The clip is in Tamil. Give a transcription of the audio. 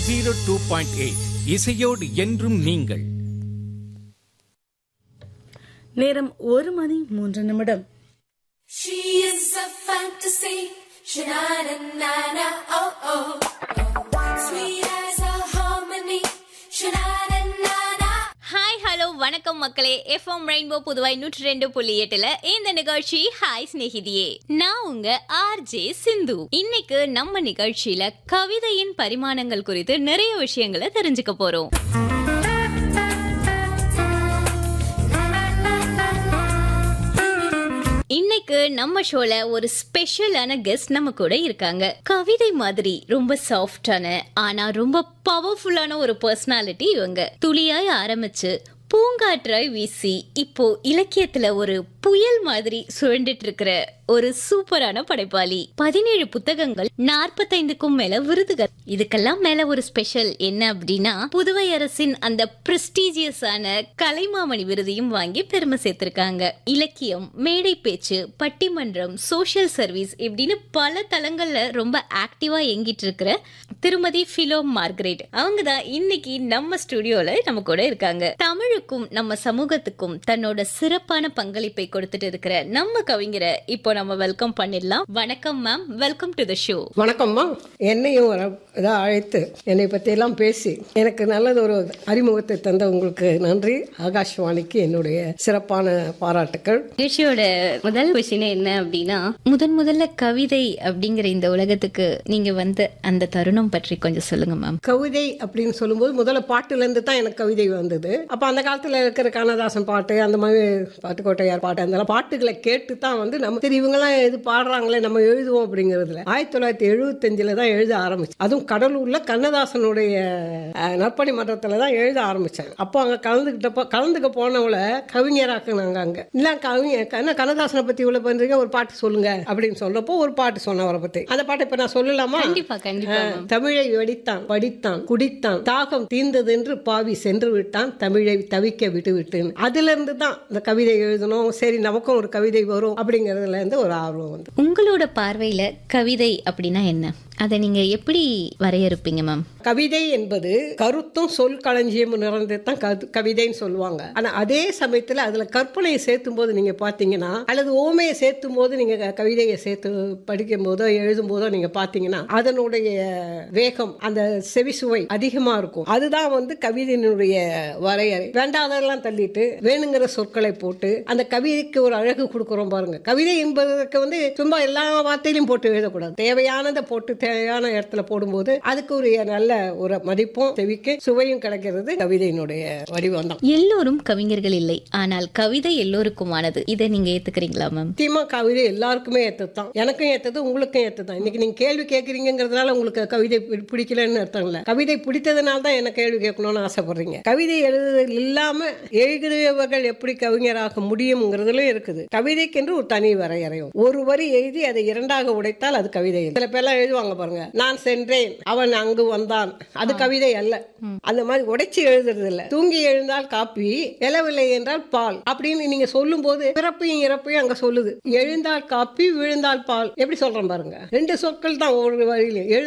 ஜீரோ டூ பாயிண்ட் எயிட் இசையோடு என்றும் நீங்கள் நேரம் ஒரு மணி மூன்று நிமிடம் She is a fantasy. Sha-na-na-na-na, oh oh. Sweet as a harmony. Sha-na-na-na-na. Hi hello வணக்கம் மக்களே எஃப்எம் ரெயின்போ புதுவை நூற்றி ரெண்டு புள்ளி எட்டுல இந்த நிகழ்ச்சி ஹாய் சிநேகிதியே நான் உங்க ஆர்ஜே சிந்து இன்னைக்கு நம்ம நிகழ்ச்சியில கவிதையின் பரிமாணங்கள் குறித்து நிறைய விஷயங்களை தெரிஞ்சுக்க போறோம் இன்னைக்கு நம்ம ஷோல ஒரு ஸ்பெஷலான கெஸ்ட் நம்ம கூட இருக்காங்க கவிதை மாதிரி ரொம்ப சாஃப்டான ஆனா ரொம்ப பவர்ஃபுல்லான ஒரு பர்சனாலிட்டி இவங்க துளியாய் ஆரம்பிச்சு பூங்காற்றாய் வீசி இப்போ இலக்கியத்துல ஒரு புயல் மாதிரி சுழண்டுட்டு இருக்கிற ஒரு சூப்பரான படைப்பாளி பதினேழு புத்தகங்கள் நாற்பத்தைந்துக்கும் மேல விருதுகள் இதுக்கெல்லாம் மேல ஒரு ஸ்பெஷல் என்ன அப்படின்னா புதுவை அரசின் அந்த பிரஸ்டீஜியஸான கலைமாமணி விருதையும் வாங்கி பெருமை சேர்த்திருக்காங்க இலக்கியம் மேடை பேச்சு பட்டிமன்றம் சோஷியல் சர்வீஸ் இப்படின்னு பல தளங்கள்ல ரொம்ப ஆக்டிவா இயங்கிட்டு இருக்கிற திருமதி பிலோ மார்கரெட் அவங்க தான் இன்னைக்கு நம்ம ஸ்டுடியோல நம்ம கூட இருக்காங்க தமிழுக்கும் நம்ம சமூகத்துக்கும் தன்னோட சிறப்பான பங்களிப்பை கொடுத்துட்டு இருக்கிற நம்ம கவிஞரை இப்போ நம்ம வெல்கம் பண்ணிடலாம் வணக்கம் ma'am welcome to the show வணக்கம்மா என்னையும் வர இதாக அழைத்து என்னை பற்றியெல்லாம் பேசி எனக்கு நல்லது ஒரு அறிமுகத்தை தந்த உங்களுக்கு நன்றி ஆகாஷ்வாணிக்கு என்னுடைய சிறப்பான பாராட்டுக்கள் நிகழ்ச்சியோட முதல் விஷயம் என்ன அப்படின்னா முதன் முதல்ல கவிதை அப்படிங்கிற இந்த உலகத்துக்கு நீங்க வந்த அந்த தருணம் பற்றி கொஞ்சம் சொல்லுங்க மேம் கவிதை அப்படின்னு சொல்லும்போது முதல்ல பாட்டுலேருந்து தான் எனக்கு கவிதை வந்தது அப்போ அந்த காலத்தில் இருக்கிற கண்ணதாசன் பாட்டு அந்த மாதிரி பாட்டுக்கோட்டையார் பாட்டு அந்த பாட்டுகளை கேட்டு தான் வந்து நம்ம சரி இவங்கெல்லாம் இது பாடுறாங்களே நம்ம எழுதுவோம் அப்படிங்கிறதுல ஆயிரத்தி தொள்ளாயிரத்தி எழுபத்தஞ்சில் தான் எழுத ஆரம்பிச்சு அதுவும் கடலூர்ல கண்ணதாசனுடைய அஹ், நற்பணி மன்றத்தில் தான் எழுத ஆரம்பித்தேன் அப்போ அங்கே கலந்துக்கிட்டப்போ கலந்துக்க போனவள கவிஞராக்குனாங்க அங்கே இல்லை கவிஞர் என்ன கண்ணதாசனை பற்றி இவ்வளோ பண்ணுறீங்க ஒரு பாட்டு சொல்லுங்க அப்படின்னு சொன்னப்போ ஒரு பாட்டு சொன்னேன் அவரை பற்றி அந்த பாட்டை இப்போ நான் சொல்லலாமா கண்டிப்பா கண்டிப்பா ஆ, தமிழை வடித்தான் படித்தான் குடித்தான் தாகம் தீர்ந்ததென்று பாவி சென்று விட்டான் தமிழை தவிக்க விட்டு விட்டுன்னு அதுல இருந்து தான் இந்த கவிதை எழுதணும் சரி நமக்கும் ஒரு கவிதை வரும் அப்படிங்கறதுல இருந்து ஒரு ஆர்வம் வந்து உங்களோட பார்வையில கவிதை அப்படின்னா என்ன அதை நீங்க எப்படி வரையறுப்பீங்க மேம் கவிதை என்பது கருத்தும் சொல் களஞ்சியம் நிறைந்தது தான் கது- கவிதைன்னு சொல்லுவாங்க ஆனா அதே சமயத்துல அதுல கற்பனையை சேர்த்தும் போது நீங்க பாத்தீங்கன்னா அல்லது ஓமையை சேர்த்தும் போது நீங்க க- கவிதையை சேர்த்து படிக்கும் போதோ எழுதும் போதோ நீங்க பாத்தீங்கன்னா அதனுடைய வேகம் அந்த செவிசுவை அதிகமா இருக்கும் அதுதான் வந்து கவிதையினுடைய வரையறை வேண்டாததெல்லாம் தள்ளிட்டு வேணுங்கிற சொற்களை போட்டு அந்த கவிதைக்கு ஒரு அழகு கொடுக்குறோம் பாருங்க கவிதை என்பதற்கு வந்து சும்மா எல்லா வார்த்தையிலும் போட்டு எழுதக்கூடாது தேவையானதை போட்டு தேவையான இடத்துல போடும்போது அதுக்கு ஒரு நல்ல ஒரு மதிப்பும் செவிக்கு சுவையும் கிடைக்கிறது கவிதையினுடைய வடிவம் தான் எல்லோரும் கவிஞர்கள் இல்லை ஆனால் கவிதை எல்லோருக்குமானது இதை நீங்க ஏத்துக்கிறீங்களா மேம் நிச்சயமா கவிதை எல்லாருக்குமே ஏற்றது தான் எனக்கும் ஏற்றது உங்களுக்கும் ஏற்றது தான் இன்னைக்கு நீங்க கேள்வி கேட்குறீங்கிறதுனால உங்களுக்கு கவிதை பி- பிடிக்கலன்னு அர்த்தம் இல்லை கவிதை பிடித்ததுனால தான் என்ன கேள்வி கேட்கணும்னு ஆசைப்படுறீங்க கவிதை எழுதுதல் இல்லாம எழுதியவர்கள் எப்படி கவிஞராக முடியுங்கிறதுல இருக்குது கவிதைக்கென்று ஒரு தனி வரையறையும் ஒரு வரி எழுதி அதை இரண்டாக உடைத்தால் அது கவிதை இல்லை. சில பேர்லாம் எழுதுவாங்க பாருங்க நான் சென்றேன் அவன் அங்கு வந்தான் அது கவிதை அல்ல அந்த மாதிரி உடைச்சு எழுதுறது இல்ல தூங்கி எழுந்தால் காப்பி எழவில்லை என்றால் பால் அப்படின்னு நீங்க சொல்லும் போது பிறப்பையும் இறப்பையும் அங்க சொல்லுது எழுந்தால் காப்பி விழுந்தால் பால் எப்படி சொல்றேன் பாருங்க ரெண்டு சொற்கள் தான் ஒரு வழியில எழு